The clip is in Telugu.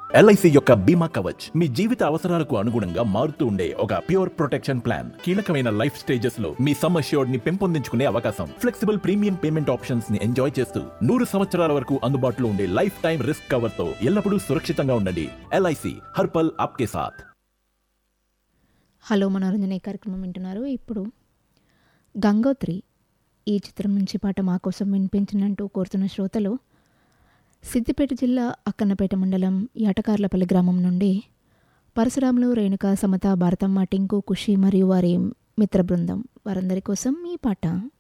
ఎల్ఐసి యొక్క బీమా కవచ్ మీ జీవిత అవసరాలకు అనుగుణంగా మారుతూ ఉండే ఒక ప్యూర్ ప్రొటెక్షన్ ప్లాన్ కీలకమైన లైఫ్ స్టేజెస్ లో మీ సమ్ అష్యూర్డ్ ని పెంపొందించుకునే అవకాశం ఫ్లెక్సిబుల్ ప్రీమియం పేమెంట్ ఆప్షన్స్ ని ఎంజాయ్ చేస్తూ నూరు సంవత్సరాల వరకు అందుబాటులో ఉండే లైఫ్ టైం రిస్క్ కవర్ తో ఎల్లప్పుడూ సురక్షితంగా ఉండండి ఎల్ఐసి హర్పల్ ఆప్కే సాథ్ హలో మనోరంజన ఈ కార్యక్రమం వింటున్నారు ఇప్పుడు గంగోత్రి ఈ చిత్రం నుంచి పాట మా కోసం వినిపించినట్టు కోరుతున్న శ్రోతలు సిద్దిపేట జిల్లా అక్కన్నపేట మండలం యాటకార్లపల్లి గ్రామం నుండి పరశురాములు రేణుక సమత భారతమ్మ టింకు ఖుషి మరియు వారి మిత్ర బృందం వారందరి కోసం ఈ పాట